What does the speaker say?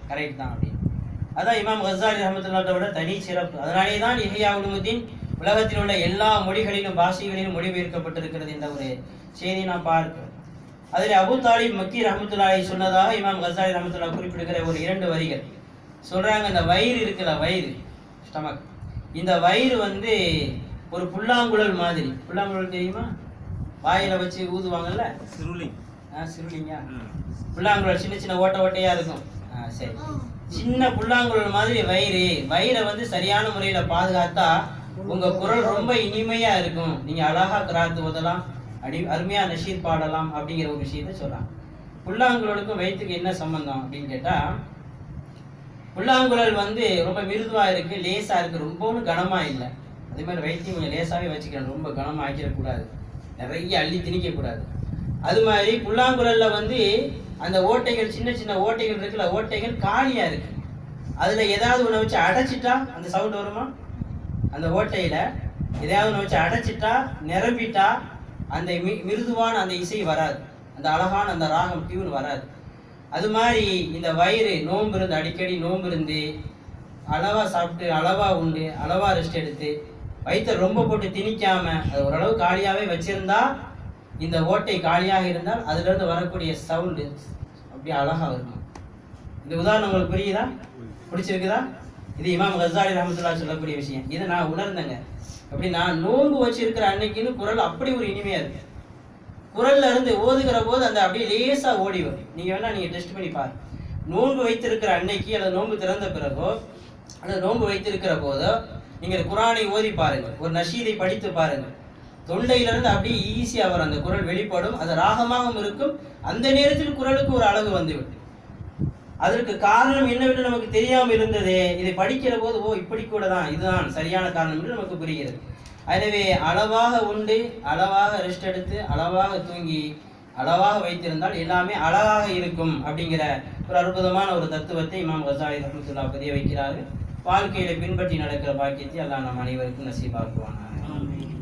Correct தான் அப்படின்னு அதான் இமாம் கசாலி ரஹமத்துல்லாட்ட விட தனி சிறப்பு அதனாலே தான் இஹ்யா உலுமுதீன் உலகத்தில் உள்ள எல்லா மொழிகளிலும் பாஷைகளிலும் மொழிபெயர்க்கப்பட்டிருக்கிறது என்ற ஒரு செய்தி நாம் பார்க்கிறோம் அதில் அபு தாலிப் மக்கி ரஹமத்துல்லாஹி சொன்னதாக இமாம் கசாலி ரஹமத்துல்லா குறிப்பிடுகிற ஒரு இரண்டு வரிகள் சொல்றாங்க இந்த வயிறு இருக்குல்ல வயிறு ஸ்டமக் இந்த வயிறு வந்து ஒரு புல்லாங்குழல் மாதிரி புல்லாங்குழல் தெரியுமா வாயில வச்சு ஊதுவாங்கல்ல சிறுலி ஆ, சிறுலிங்கா புல்லாங்குழல் சின்ன சின்ன ஓட்டை ஓட்டையா இருக்கும் ஆ, சரி சின்ன புல்லாங்குழல் மாதிரி வயிறு வயிறை வந்து சரியான முறையில பாதுகாத்தா உங்க குரல் ரொம்ப இனிமையா இருக்கும் நீங்க அழகா கிராத்து ஓதலாம் அடி அருமையா நஷீர் பாடலாம் அப்படிங்கிற ஒரு விஷயத்த சொல்லலாம் புல்லாங்குழலுக்கும் வயிற்றுக்கு என்ன சம்பந்தம் அப்படின்னு கேட்டா புல்லாங்குழல் வந்து ரொம்ப மிருதுவா இருக்கு லேசா இருக்கு ரொம்பவும் கனமா இல்லை அதே மாதிரி வயிற்றையும் கொஞ்சம் லேசாவே வச்சுக்கணும் ரொம்ப கனமா ஆக்கிடக்கூடாது நிறைய அள்ளி திணிக்க கூடாது அது மாதிரி புல்லாங்குழல்ல வந்து அந்த ஓட்டைகள் சின்ன சின்ன ஓட்டைகள் இருக்குல்ல ஓட்டைகள் காலியா இருக்கு அதுல ஏதாவது ஒண்ணு வச்சு அடைச்சிட்டா அந்த சவுண்ட் வருமா அந்த ஓட்டையில எதையாவது ஒண்ணு வச்சு அடைச்சிட்டா நிரம்பிட்டா அந்த மி- மிருதுவான அந்த இசை வராது அந்த அழகான அந்த ராகம் டியூன் வராது அது மாதிரி இந்த வயிறு நோன்பு இருந்து அடிக்கடி நோன்பு இருந்து அளவா சாப்பிட்டு அளவா உண்டு அளவா ரெஸ்ட் எடுத்து வயிற்றை ரொம்ப போட்டு திணிக்காம அது ஓரளவு காலியாவே வச்சிருந்தா இந்த ஓட்டை காலியாக இருந்தால் அதுல இருந்து வரக்கூடிய சவுண்டு அப்படியே அழகா இருக்கும் இந்த உதாரணம் உங்களுக்கு புரியுதா பிடிச்சிருக்குதா இது இமாம் கசாலி ரஹமத்துல்லா சொல்லக்கூடிய விஷயம் இதை நான் உணர்ந்தேங்க அப்படி நான் நோன்பு வச்சிருக்கிற அன்னைக்குன்னு குரல் அப்படி ஒரு இனிமையா இருக்கு குரல்ல இருந்து ஓதுகிற போது அந்த அப்படியே லேசா ஓடி வரும் நீங்க வேணா நீங்க டெஸ்ட் பண்ணி பாருங்க நோன்பு வைத்திருக்கிற அன்னைக்கு அல்லது நோன்பு திறந்த பிறகோ அல்லது நோன்பு வைத்திருக்கிற போதோ நீங்க குரானை ஓதி பாருங்க ஒரு நஷீதை படித்து பாருங்க தொண்டையில இருந்து அப்படியே ஈஸியா வரும் அந்த குரல் வெளிப்படும் அது ராகமாகவும் இருக்கும் அந்த நேரத்தில் குரலுக்கு ஒரு அழகு வந்துவிடும் அதற்கு காரணம் என்னவென்று நமக்கு தெரியாமல் இருந்ததே இதை படிக்கிற போது ஓ இப்படி கூட தான் இதுதான் சரியான காரணம் என்று நமக்கு புரிகிறது எனவே அளவாக உண்டு அளவாக ரெஸ்ட் எடுத்து அளவாக தூங்கி அளவாக வைத்திருந்தால் எல்லாமே அழகாக இருக்கும் அப்படிங்கிற ஒரு அற்புதமான ஒரு தத்துவத்தை இமாம் கசாலி ரஹமத்துல்லா பதிய வைக்கிறார்கள் வாழ்க்கையில பின்பற்றி நடக்கிற பாக்கியத்தை அல்லாஹ் நம் அனைவருக்கும் நசீபாக்குவாங்க ஆமென்.